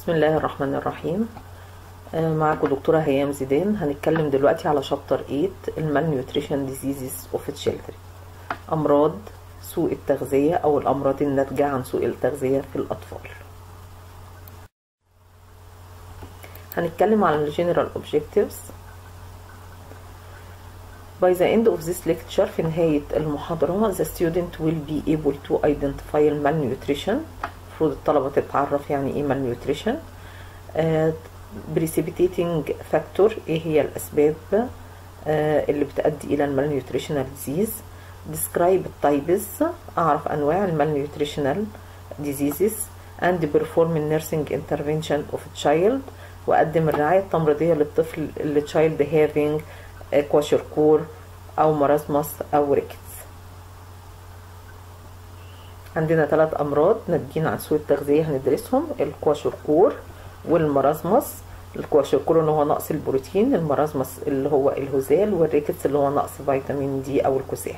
بسم الله الرحمن الرحيم آه، معكم دكتورة هيام زيدان هنتكلم دلوقتي على شابتر 8 المال نيوتريشن ديزيزز اوف تشيلدرن امراض سوء التغذية او الامراض الناتجة عن سوء التغذية في الاطفال هنتكلم على الجنرال اوبجكتيفز By the end of this lecture في نهاية المحاضرة the student will be able to identify malnutrition المفروض الطلبة تتعرف يعني ايه malnutrition uh, precipitating factor ايه هي الاسباب uh, اللي بتؤدي الى المالنيوتريشنال disease describe types اعرف انواع المالنيوتريشنال diseases and perform nursing intervention of child واقدم الرعاية التمريضية للطفل اللي child having كواشركور او مراسمس او ريكتس عندنا ثلاث امراض ناتجين عن سوء التغذيه هندرسهم الكواشركور والمراسمس الكواشركور اللي هو نقص البروتين المراسمس اللي هو الهزال والريكتس اللي هو نقص فيتامين دي او الكساح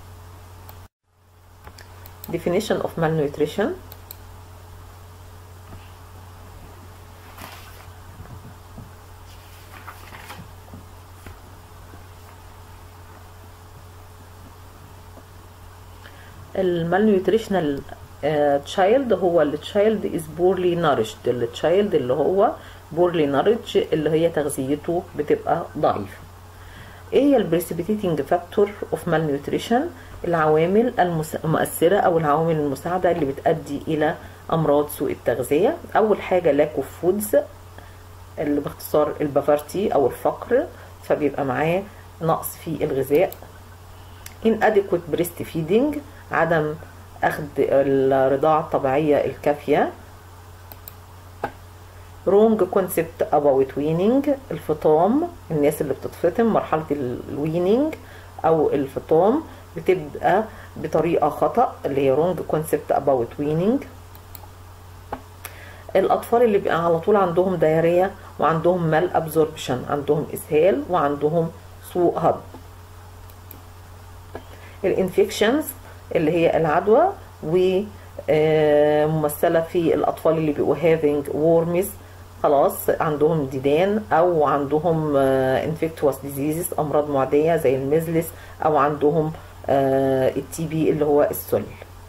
definition of malnutrition المالنيوتريشنال تشايلد هو التشايلد از بورلي نارشد التشايلد اللي هو بورلي نارج اللي هي تغذيته بتبقى ضعيفه ايه هي البريسبيتيتنج فاكتور اوف مالنيوتريشن العوامل المؤثره او العوامل المساعده اللي بتؤدي الى امراض سوء التغذيه اول حاجه لاك اوف فودز اللي باختصار البافارتي او الفقر فبيبقى معاه نقص في الغذاء inadequate breastfeeding عدم أخذ الرضاعة الطبيعية الكافية wrong concept about weaning الفطام الناس اللي بتتفطم مرحلة الوينينج أو الفطام بتبقى بطريقة خطأ اللي هي wrong concept about weaning الأطفال اللي بيبقى على طول عندهم دايرية وعندهم مال absorption عندهم إسهال وعندهم سوء هضم الانفكشنز اللي هي العدوى وممثلة في الأطفال اللي بيبقوا having worms خلاص عندهم ديدان أو عندهم infectious diseases أمراض معدية زي الميزلس أو عندهم التي بي اللي هو السل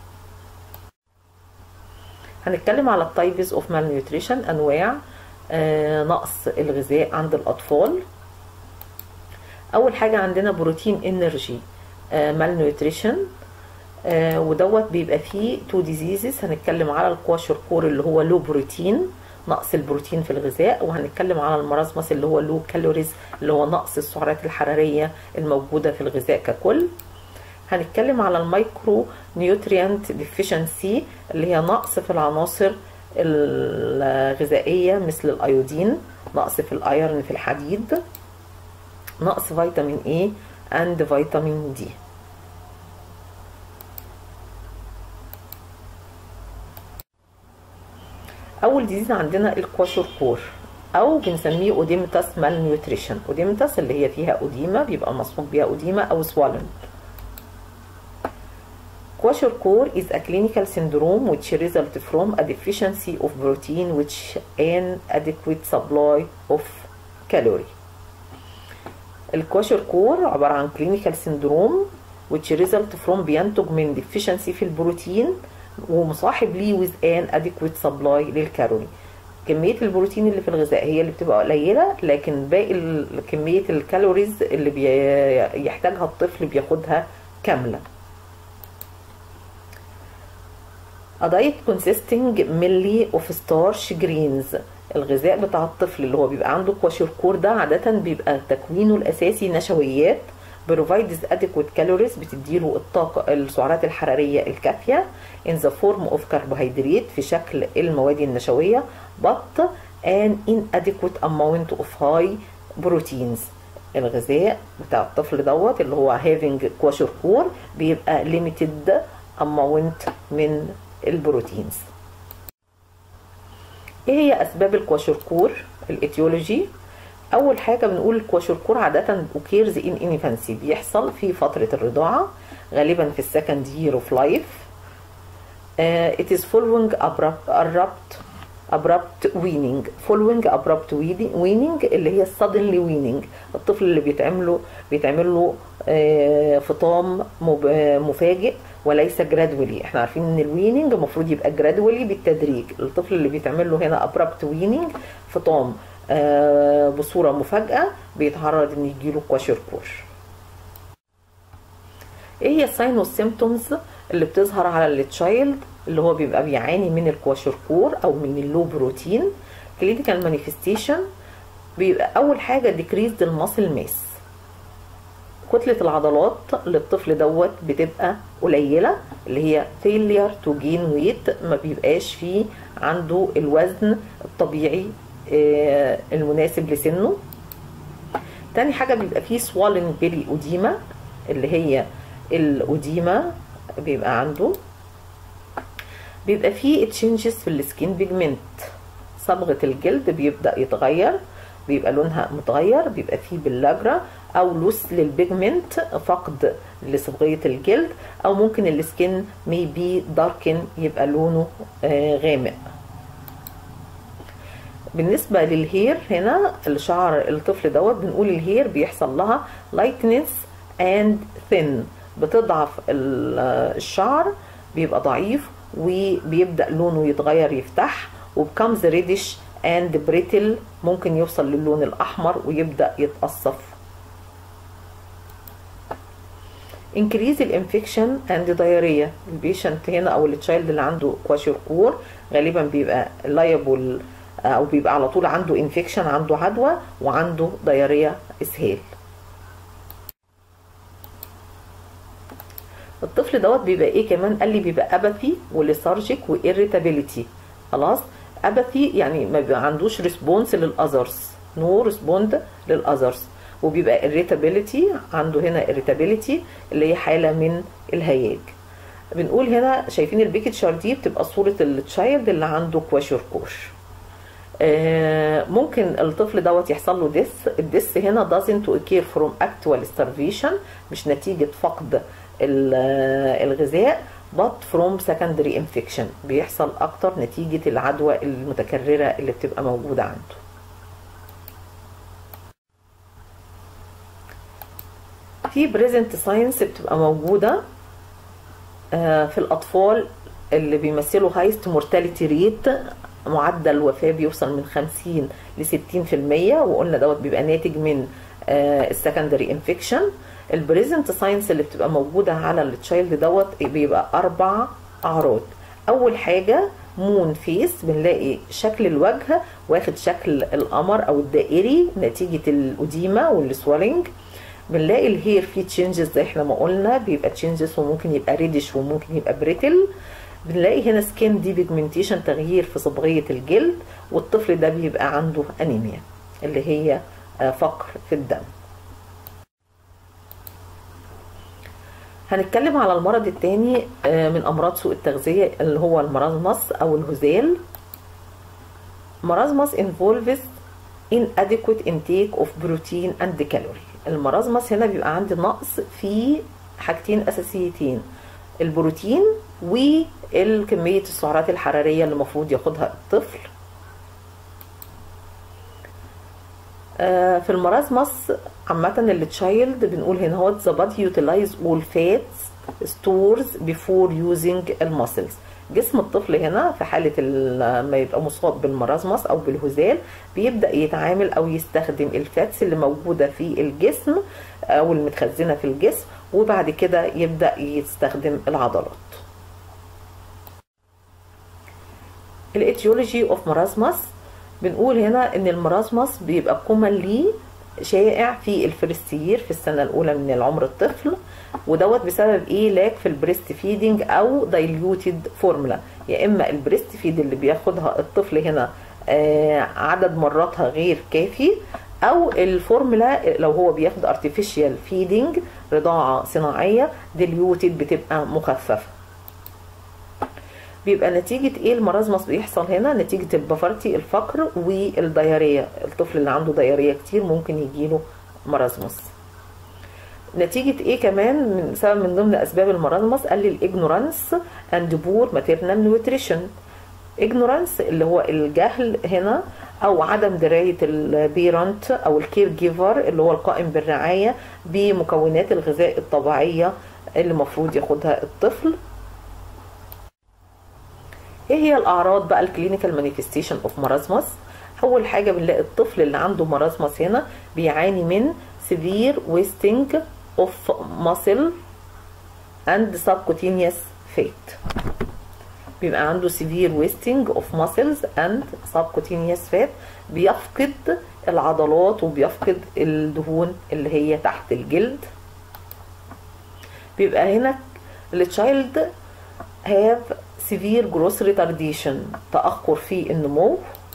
هنتكلم على التايبز اوف malnutrition أنواع نقص الغذاء عند الأطفال أول حاجة عندنا بروتين انرجي malnutrition آه ودوت بيبقى فيه تو ديزيزز هنتكلم على الكواشركور اللي هو لو بروتين نقص البروتين في الغذاء وهنتكلم على المراسمس اللي هو لو كالوريز اللي هو نقص السعرات الحراريه الموجوده في الغذاء ككل هنتكلم على المايكرو نيوتريانت ديفيشنسي اللي هي نقص في العناصر الغذائيه مثل الايودين نقص في الايرن في الحديد نقص فيتامين اي اند فيتامين دي اول ديزيز عندنا الكواشوركور او بنسميه اوديمتاس مال نيوتريشن اوديمتاس اللي هي فيها اوديما بيبقى مصحوب بيها اوديما او سوالن Kwashiorkor is a clinical syndrome which result from a deficiency of protein which an adequate supply of calorie. الكواشيركور عبارة عن clinical syndrome which result from بينتج من deficiency في البروتين ومصاحب ليه with an adequate supply للكالوري كمية البروتين اللي في الغذاء هي اللي بتبقى قليلة لكن باقي كمية الكالوريز اللي بيحتاجها الطفل بياخدها كاملة A diet consisting mainly of starch greens الغذاء بتاع الطفل اللي هو بيبقى عنده كواشيركور ده عادة بيبقى تكوينه الأساسي نشويات provides adequate calories بتديله الطاقة السعرات الحرارية الكافية in the form of carbohydrate في شكل المواد النشوية but an inadequate amount of high proteins الغذاء بتاع الطفل دوت اللي هو having كواشيركور بيبقى limited amount من البروتينز ايه هي اسباب الكواشوركور الاتيولوجي اول حاجه بنقول الكواشوركور عاده اوكيرز ان انفانسي بيحصل في فتره الرضاعه غالبا في السكند يير اوف لايف it is following abrupt abrupt weaning following abrupt weaning اللي هي suddenly weaning الطفل اللي بيتعمله بيتعمل له آه، فطام مب- مفاجئ وليس gradually احنا عارفين ان الويننج المفروض يبقى gradually بالتدريج الطفل اللي بيتعمل له هنا abrupt weaning فطام آه، بصورة مفاجئة بيتعرض ان يجيله كواشيركور ايه هي الساين والسيمتومز اللي بتظهر على التشايلد اللي هو بيبقى بيعاني من الكواشيركور او من اللو بروتين كلينيكال مانيفستيشن بيبقى اول حاجه ديكريز الماسل ماس كتلة العضلات للطفل دوت بتبقى قليلة اللي هي failure to gain weight ما بيبقاش فيه عنده الوزن الطبيعي آه، المناسب لسنه تاني حاجة بيبقى فيه swollen belly أديمة اللي هي الأديمة بيبقى عنده بيبقى فيه تشينجز في السكين بيجمنت صبغة الجلد بيبدأ يتغير بيبقى لونها متغير بيبقى فيه باللاجرا او لوس للبيجمنت فقد لصبغية الجلد او ممكن السكين ميبي داركن يبقى لونه آه، غامق بالنسبة للهير هنا الشعر الطفل دوت بنقول الهير بيحصل لها lightness and thin بتضعف ال- الشعر بيبقى ضعيف وبيبدأ لونه يتغير يفتح وبكمز ريدش and brittle ممكن يوصل للون الأحمر ويبدأ يتقصف increase الانفكشن and diarrhea البيشنت هنا او التشايلد اللي عنده كواشيركور غالبا بيبقى liable او بيبقى على طول عنده انفكشن عنده عدوى وعنده ديارية اسهال الطفل دوت بيبقى ايه كمان قال لي بيبقى اباثي وليثارجيك وإيريتابيليتي خلاص اباثي يعني ما بيبقى عندوش ريسبونس للاذرز نو ريسبوند للاذرز وبيبقى irritability عنده هنا irritability اللي هي حالة من الهياج بنقول هنا شايفين البيكتشر دي بتبقى صورة التشايلد اللي عنده كواشيركور آه، ممكن الطفل دوت يحصل له ديس الديس هنا doesn't occur from actual starvation مش نتيجة فقد ال- آه، الغذاء but from secondary infection بيحصل اكتر نتيجة العدوى المتكررة اللي بتبقى موجودة عنده في بريزنت ساينس بتبقى موجودة آه، في الأطفال اللي بيمثلوا هايست مورتاليتي ريت معدل الوفاة بيوصل من 50 ل 60% وقلنا دوت بيبقى ناتج من السكندري انفكشن البريزنت ساينس اللي بتبقى موجودة على التشايلد دوت بيبقى أربع أعراض أول حاجة مون فيس بنلاقي شكل الوجه واخد شكل القمر أو الدائري نتيجة الأديمة والسوالينج بنلاقي الهير فيه تشينجز زي احنا ما قلنا بيبقى تشينجز وممكن يبقى ريدش وممكن يبقى بريتل بنلاقي هنا سكين دي بيجمنتيشن تغيير في صبغية الجلد والطفل ده بيبقى عنده انيميا اللي هي آه، فقر في الدم هنتكلم على المرض التاني آه، من امراض سوء التغذية اللي هو المرازمس او الهزال مرازمس involves inadequate intake of protein and calorie المرازمس هنا بيبقى عندي نقص في حاجتين اساسيتين البروتين والكمية السعرات الحرارية اللي المفروض ياخدها الطفل آه، في المرازمس عامة التشايلد بنقول هنا هو the body utilize all fats stores before using المسلز جسم الطفل هنا في حالة ال- ما يبقى مصاب بالمرازمس أو بالهزال بيبدأ يتعامل أو يستخدم الفاتس اللي موجودة في الجسم أو المتخزنة في الجسم وبعد كده يبدأ يستخدم العضلات الاتيولوجي اوف مرازمس بنقول هنا ان المرازمس بيبقى كومنلي شائع في الفرستير في السنة الأولى من العمر الطفل ودوت بسبب ايه لاك في البريست فيدنج او دايليوتد فورمولا يا اما البريست فيد اللي بياخدها الطفل هنا آه عدد مراتها غير كافي او الفورمولا لو هو بياخد ارتفيشال فيدنج رضاعة صناعية ديليوتد بتبقى مخففة بيبقى نتيجة ايه المرازمس بيحصل هنا نتيجة البفرتي الفقر والديارية الطفل اللي عنده ديارية كتير ممكن يجيله مرازمس نتيجة ايه كمان من سبب من ضمن اسباب المرازمس قال لي الاجنورانس اند بور ماتيرنال نيوتريشن ignorance اللي هو الجهل هنا او عدم درايه البيرنت او الكير جيفر اللي هو القائم بالرعايه بمكونات الغذاء الطبيعيه اللي المفروض ياخدها الطفل ايه هي الاعراض بقى الكلينيكال مانيفستيشن اوف مرازمس اول حاجه بنلاقي الطفل اللي عنده مرازمس هنا بيعاني من severe wasting of muscle and subcutaneous fat بيبقى عنده severe wasting of muscles and subcutaneous fat بيفقد العضلات وبيفقد الدهون اللي هي تحت الجلد بيبقى هنا التشايلد have severe growth retardation تأخر في النمو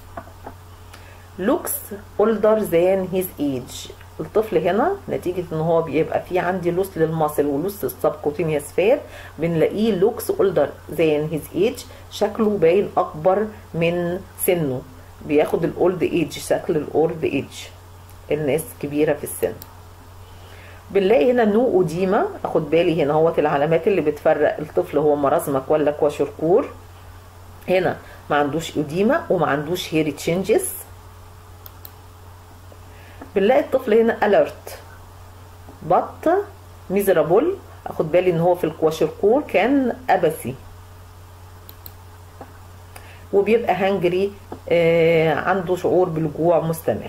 looks older than his age الطفل هنا نتيجة ان هو بيبقى فيه عندي لوس للماسل ولوس للسبكوتينيوس فات بنلاقيه لوكس اولدر ذان هيز ايج شكله باين اكبر من سنه بياخد الاولد ايج شكل الاولد ايج الناس كبيرة في السن بنلاقي هنا نو اوديما اخد بالي هنا هوت العلامات اللي بتفرق الطفل هو مرزمك ولا كواشركور هنا ما عندوش اوديما وما عندوش هيري تشينجز بنلاقي الطفل هنا alert but miserable اخد بالي ان هو في الكواشركور كان ابسي وبيبقى هنجري آه عنده شعور بالجوع مستمر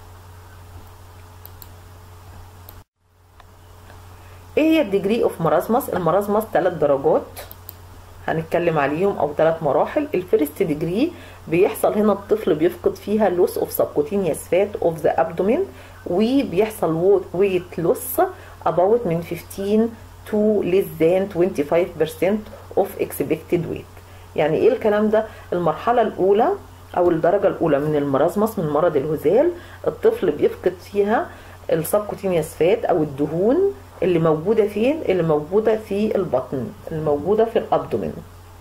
ايه هي الديجري اوف مرازمس المرازمس ثلاث درجات هنتكلم عليهم او ثلاث مراحل الفيرست ديجري بيحصل هنا الطفل بيفقد فيها لوس اوف سبكوتينيوس فات اوف ذا ابدومين وبيحصل ويت لوس about من 15 to less than 25% of expected weight يعني ايه الكلام ده المرحلة الاولى او الدرجة الاولى من المرازمس من مرض الهزال الطفل بيفقد فيها السبكوتينيوس فات او الدهون اللي موجودة فين اللي موجودة في البطن اللي موجودة في الابدومين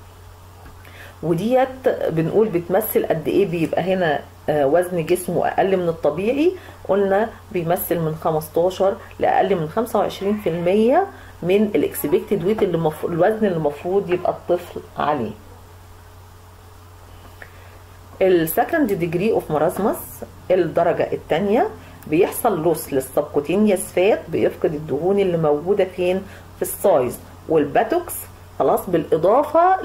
وديت بنقول بتمثل قد ايه بيبقى هنا وزن جسمه اقل من الطبيعي قلنا بيمثل من 15 لاقل من 25% من الاكسبكتد ويت اللي مف... الوزن اللي المفروض يبقى الطفل عليه السكند ديجري اوف مرازمس الدرجه الثانيه بيحصل لوس للسبكوتينيوس فات بيفقد الدهون اللي موجوده فين في السايز والباتوكس خلاص بالاضافه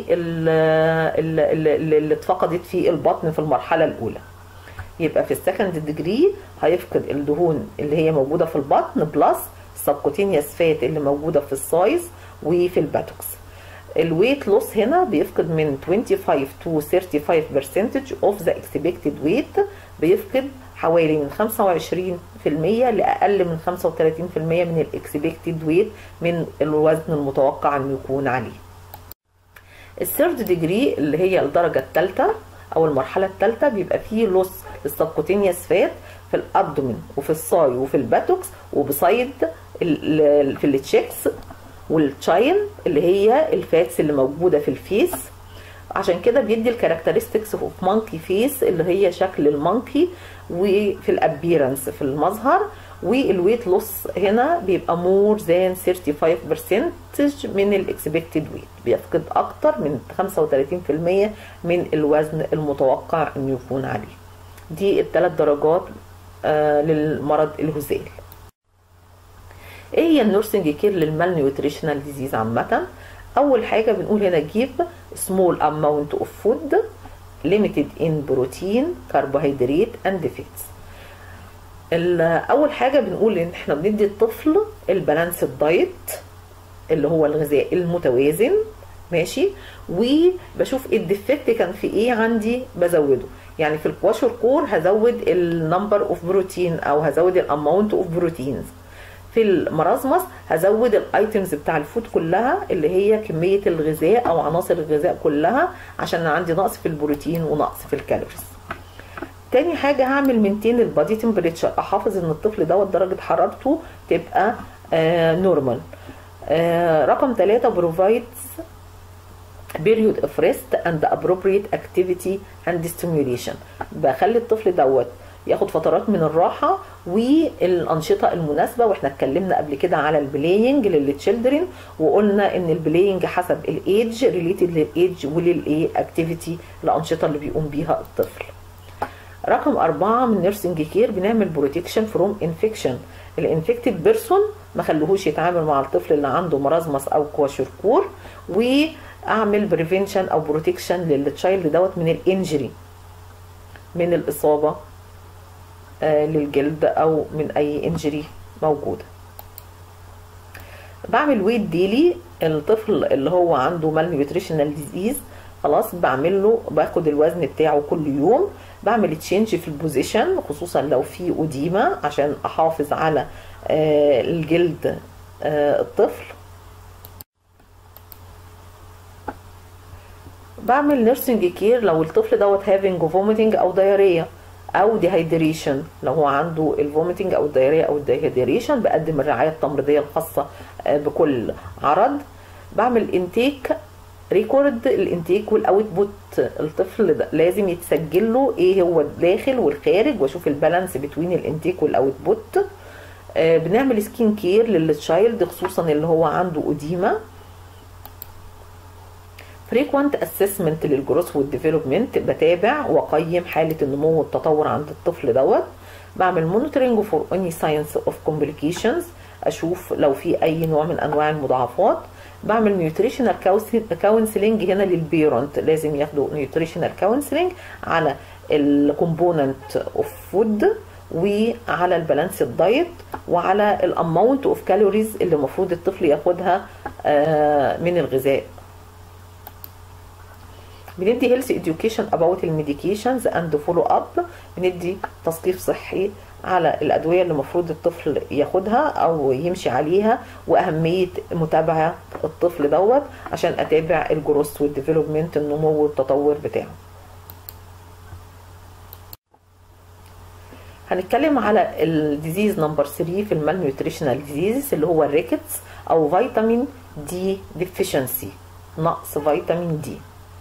اللي اتفقدت في البطن في المرحله الاولى يبقى في السكند ديجري هيفقد الدهون اللي هي موجوده في البطن بلس السبكوتينيوس فات اللي موجوده في السايز وفي الباتوكس الويت لوس هنا بيفقد من 25 to 35% of the expected weight بيفقد حوالي من 25% لأقل من 35% من الاكسبكتد ويت من الوزن المتوقع انه يكون عليه. الثيرد ديجري اللي هي الدرجة الثالثة أو المرحلة الثالثة بيبقى فيه لوس للسبكوتينيوس فات في الأبدومين وفي الصاي وفي الباتوكس وبسايد في التشيكس والتشاين اللي هي الفاتس اللي موجودة في الفيس عشان كده بيدي الكاركترستكس اوف مونكي فيس اللي هي شكل المونكي وفي الابيرنس في المظهر والويت لوس هنا بيبقى مور ذان 35% من الاكسبكتد ويت بيفقد اكتر من 35% من الوزن المتوقع انه يكون عليه دي الثلاث درجات آه للمرض الهزال ايه هي النورسنج كير للمال نيوتريشنال ديزيز عامه اول حاجه بنقول هنا جيب small amount of food limited in protein carbohydrate and fats اول حاجه بنقول ان احنا بندي الطفل البالانس دايت اللي هو الغذاء المتوازن ماشي وبشوف الديفكت كان في ايه عندي بزوده يعني في الكواشر كور هزود النمبر اوف بروتين او هزود الاماونت اوف بروتينز في المرازمس هزود الايتمز بتاع الفود كلها اللي هي كميه الغذاء او عناصر الغذاء كلها عشان عندي نقص في البروتين ونقص في الكالوريز تاني حاجة هعمل مينتين البادي تمبريتشر احافظ ان الطفل دوت درجة حرارته تبقى آه نورمال آه رقم ثلاثة provides period of rest and appropriate activity and stimulation بخلي الطفل دوت ياخد فترات من الراحة والأنشطة المناسبة واحنا اتكلمنا قبل كده على البلاينج للتشيلدرن وقلنا ان البلاينج حسب الايدج ريليتد للايدج وللايه اكتيفيتي الأنشطة اللي بيقوم بيها الطفل رقم أربعة من نيرسينج كير بنعمل بروتكشن فروم انفكشن الانفكتد بيرسون ما خلوهوش يتعامل مع الطفل اللي عنده مرازمس او كواشركور واعمل بريفنشن او بروتكشن للتشايلد دوت من الانجري من الاصابه آه للجلد او من اي انجري موجوده بعمل ويت ديلي الطفل اللي هو عنده مال نيوتريشنال ديزيز خلاص بعمل له باخد الوزن بتاعه كل يوم بعمل تشينج في البوزيشن خصوصا لو في أديمة عشان أحافظ على آه الجلد آه الطفل بعمل نيرسينج كير لو الطفل دوت هافينج فوميتنج او دايريا او ديهايدريشن لو هو عنده الفوميتنج او الدايريا او الديهايدريشن بقدم الرعايه التمريضيه الخاصه آه بكل عرض بعمل انتيك ريكورد الانتيك والاوتبوت الطفل ده لازم يتسجل له ايه هو الداخل والخارج واشوف البالانس بين الانتيك والاوتبوت آه بنعمل سكين كير للتشايلد خصوصا اللي هو عنده اديمه فريكوانت اسسمنت للجروث والديفلوبمنت بتابع واقيم حاله النمو والتطور عند الطفل دوت بعمل مونيتورنج فور اني ساينس اوف كومبليكيشنز اشوف لو في اي نوع من انواع المضاعفات بعمل نيوتريشنال كونسلنج هنا للبيرنت لازم ياخدوا نيوتريشنال كونسلنج على الكومبوننت اوف فود وعلى البالانس الدايت وعلى الاماونت اوف كالوريز اللي المفروض الطفل ياخدها من الغذاء بندي هيلث education about الميديكيشنز اند فولو اب بندي تثقيف صحي على الادويه اللي المفروض الطفل ياخدها او يمشي عليها واهميه متابعه الطفل دوت عشان اتابع الجروث والديفلوبمنت النمو والتطور بتاعه هنتكلم على الديزيز نمبر 3 في المال نيوتريشنال ديزيز اللي هو الريكتس او فيتامين دي ديفيشنسي نقص فيتامين دي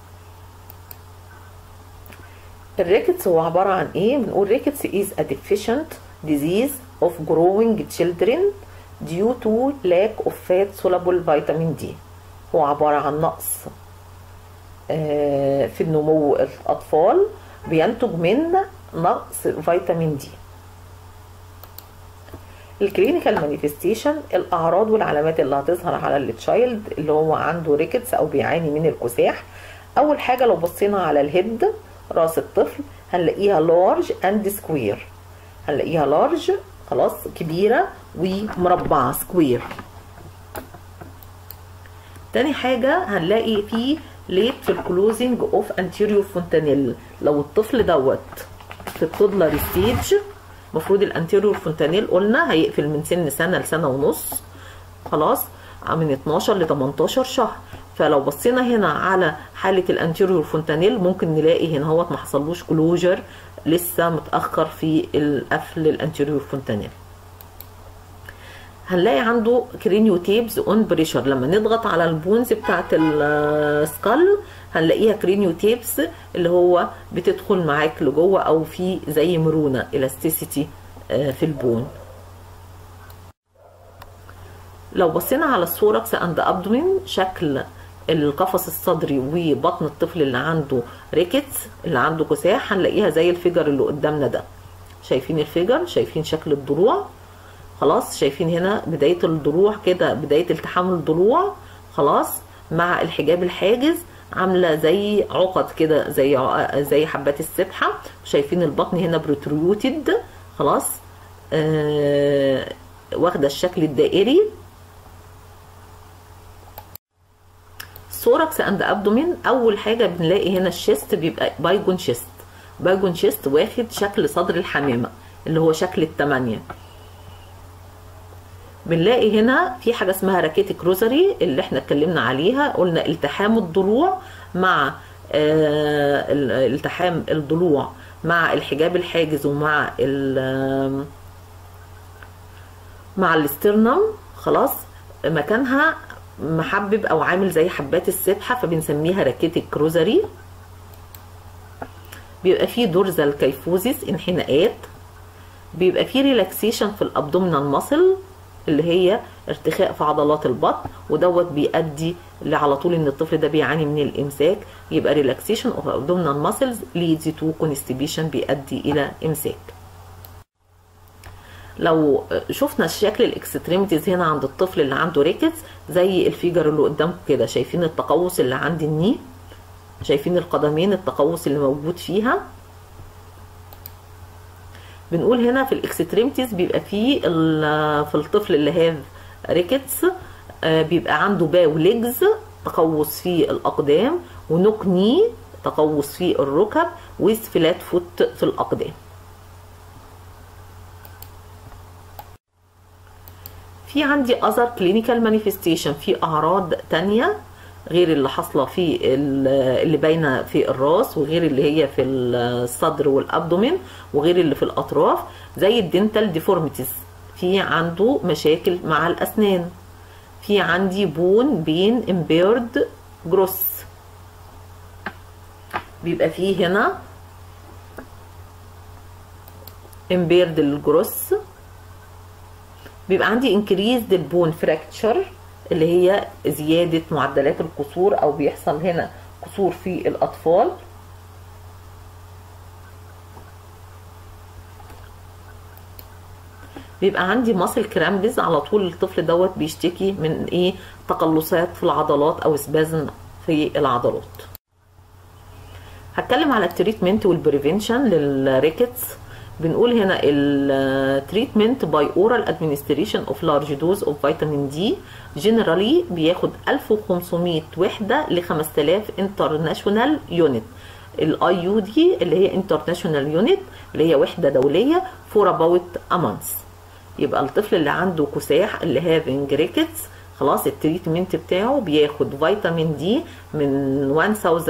الريكتس هو عبارة عن ايه؟ بنقول ريكتس is a deficient disease of growing children due to lack of fat soluble vitamin D هو عبارة عن نقص في النمو الأطفال بينتج من نقص فيتامين دي الكلينيكال مانيفستيشن الاعراض والعلامات اللي هتظهر على التشايلد اللي هو عنده ريكتس او بيعاني من الكساح اول حاجه لو بصينا على الهيد راس الطفل هنلاقيها لارج اند سكوير هنلاقيها لارج خلاص كبيرة ومربعة سكوير تاني حاجة هنلاقي فيه ليت في الكلوزنج اوف انتيريور فونتانيل لو الطفل دوت في التودلر ستيج المفروض الانتيريور فونتانيل قلنا هيقفل من سن سنة لسنة ونص خلاص من 12 ل 18 شهر فلو بصينا هنا على حالة الانتيريور فونتانيل ممكن نلاقي هنا هو ما حصلوش كلوجر لسه متأخر في القفل الانتيريور فونتانيل هنلاقي عنده كرينيو تيبز اون بريشر لما نضغط على البونز بتاعت السكال هنلاقيها كرينيو تيبس اللي هو بتدخل معاك لجوه او في زي مرونه الاستيسيتي في البون لو بصينا على الثوركس اند ابدومين شكل القفص الصدري وبطن الطفل اللي عنده ريكتس اللي عنده كساح هنلاقيها زي الفيجر اللي قدامنا ده شايفين الفيجر شايفين شكل الضلوع خلاص شايفين هنا بداية الضلوع كده بداية التحام الضلوع خلاص مع الحجاب الحاجز عامله زي عقد كده زي زي حبات السبحه شايفين البطن هنا بروتريوتد خلاص آه واخده الشكل الدائري ثوركس اند ابدومين اول حاجه بنلاقي هنا الشيست بيبقى بايجون شيست بايجون شيست واخد شكل صدر الحمامه اللي هو شكل التمانية بنلاقي هنا في حاجه اسمها راكيتك روزري اللي احنا اتكلمنا عليها قلنا التحام الضلوع مع آه التحام الضلوع مع الحجاب الحاجز ومع ال مع الاسترنم خلاص مكانها محبب او عامل زي حبات السبحه فبنسميها راكيتك روزري بيبقى فيه دورزال كيفوزيس انحناءات بيبقى فيه ريلاكسيشن في الابدومينال ماسل اللي هي ارتخاء في عضلات البطن ودوت بيؤدي على طول ان الطفل ده بيعاني من الامساك يبقى ريلاكسيشن اوف abdominal ماسلز ليدز تو كونستيبيشن بيؤدي الى امساك لو شفنا شكل الاكستريميتيز هنا عند الطفل اللي عنده ريكتس زي الفيجر اللي قدامكم كده شايفين التقوس اللي عند الني شايفين القدمين التقوس اللي موجود فيها بنقول هنا في الاكستريميتيز بيبقى فيه في الطفل اللي هاف ريكتس بيبقى عنده باو ليجز تقوس في الاقدام ونوك ني تقوس في الركب ويز فلات فوت في الاقدام في عندي other clinical manifestation في اعراض تانية غير اللي حاصله في اللي باينه في الراس وغير اللي هي في الصدر والابدومين وغير اللي في الاطراف زي الدنتال ديفورميتيز في عنده مشاكل مع الاسنان في عندي بون بين امبيرد جروس بيبقى فيه هنا امبيرد الجروس بيبقى عندي انكريز البون فراكتشر اللي هي زيادة معدلات الكسور او بيحصل هنا كسور في الاطفال بيبقى عندي ماسل كرامبز على طول الطفل دوت بيشتكي من ايه تقلصات في العضلات او سبازم في العضلات هتكلم على التريتمنت والبريفنشن للريكتس بنقول هنا التريتمنت باي اورال ادمنستريشن اوف لارج دوز اوف فيتامين دي جنرالي بياخد 1500 وحده ل 5000 انترناشونال يونت الاي يو دي اللي هي انترناشونال يونت اللي هي وحده دوليه فور اباوت امانس يبقى الطفل اللي عنده كساح اللي هافنج ريكتس خلاص التريتمنت بتاعه بياخد فيتامين دي من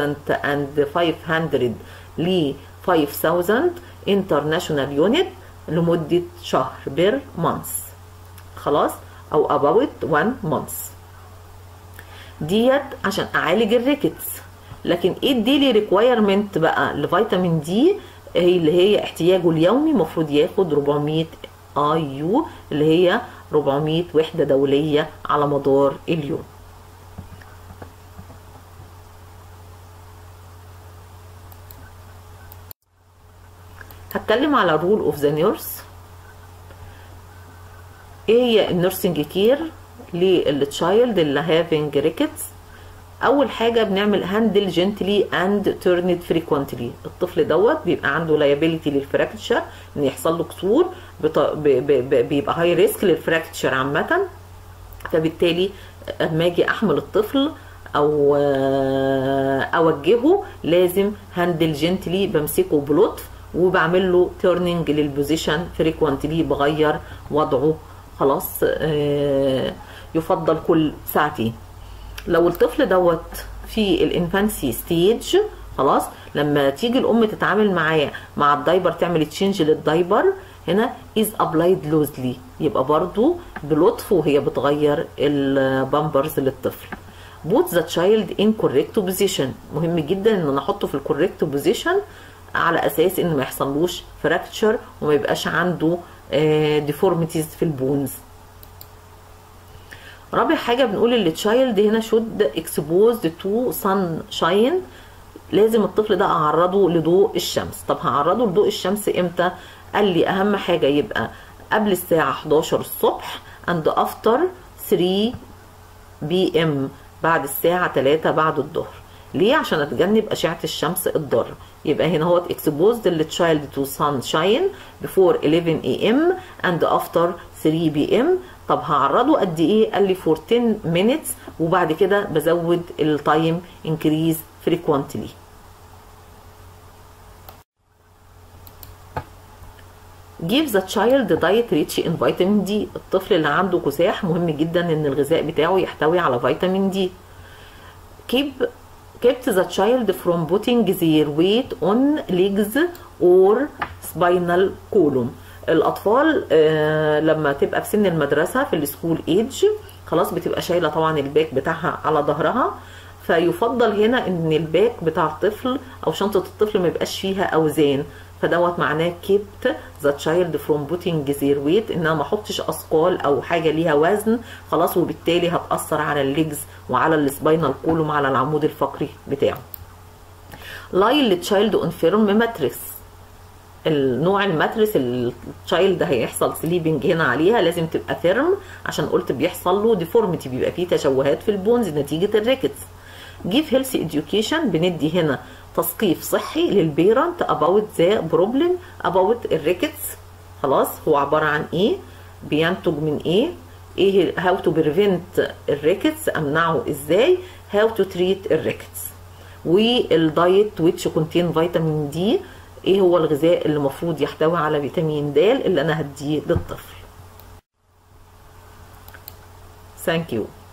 1500 ل 5000 انترناشونال يونت لمدة شهر بير مانث خلاص او about 1 مانث ديت عشان اعالج الريكتس لكن ايه الديلي ريكوايرمنت بقى لفيتامين دي اللي هي احتياجه اليومي المفروض ياخد 400 اي يو اللي هي 400 وحدة دولية على مدار اليوم هتكلم على رول اوف ذا نيرس ايه هي النيرسينج كير للتشايلد اللي هافينج ريكتس اول حاجه بنعمل هاندل جنتلي اند تيرند فريكوينتلي الطفل دوت بيبقى عنده لايبيليتي للفراكتشر ان يحصل له كسور بيبقى هاي ريسك للفراكتشر عامه فبالتالي اما اجي احمل الطفل او اوجهه لازم هاندل جنتلي بمسكه بلطف وبعمل له تيرنينج للبوزيشن فريكوينتلي بغير وضعه خلاص يفضل كل ساعتين لو الطفل دوت في الانفانسي ستيج خلاص لما تيجي الام تتعامل معاه مع الدايبر تعمل تشينج للدايبر هنا از ابلايد لوزلي يبقى برضو بلطف وهي بتغير البامبرز للطفل بوت ذا تشايلد ان كوريكت بوزيشن مهم جدا ان انا احطه في الكوريكت بوزيشن على اساس ان ما يحصلوش فراكتشر وما يبقاش عنده ديفورميتيز في البونز رابع حاجة بنقول اللي تشايلد هنا شود اكسبوزد تو سان شاين لازم الطفل ده اعرضه لضوء الشمس طب هعرضه لضوء الشمس امتى قال لي اهم حاجة يبقى قبل الساعة 11 الصبح and after 3 بي ام بعد الساعة 3 بعد الظهر ليه عشان اتجنب اشعة الشمس الضارة يبقى هنا هو exposed للتشايلد to sunshine before 11 am and after 3 p.m. طب هعرضه قد ايه قال لي for 10 minutes وبعد كده بزود التايم increase frequently give the child diet rich in vitamin D الطفل اللي عنده كساح مهم جدا ان الغذاء بتاعه يحتوي على فيتامين دي keep kept the child from putting their weight on legs or spinal column الاطفال آه لما تبقى في سن المدرسه في السكول ايج خلاص بتبقى شايله طبعا الباك بتاعها على ظهرها فيفضل هنا ان الباك بتاع الطفل او شنطه الطفل ما يبقاش فيها اوزان فدوت معناه kept the child from putting their weight ان انا ما احطش اثقال او حاجه ليها وزن خلاص وبالتالي هتاثر على الليجز وعلى السباينال كولوم على العمود الفقري بتاعه lie التشايلد اون فيرم ماتريس النوع الماتريس التشايلد هيحصل سليبنج هنا عليها لازم تبقى فيرم عشان قلت بيحصل له ديفورميتي بيبقى فيه تشوهات في البونز نتيجه الريكتس جيف هيلثي اديوكيشن بندي هنا تثقيف صحي للبيرنت اباوت ذا بروبلم اباوت الريكتس خلاص هو عباره عن ايه بينتج من ايه ايه هاو تو بريفنت الريكتس امنعه ازاي هاو تو تريت الريكتس والدايت ويتش كونتين فيتامين دي ايه هو الغذاء اللي المفروض يحتوي على فيتامين د اللي انا هديه للطفل ثانك يو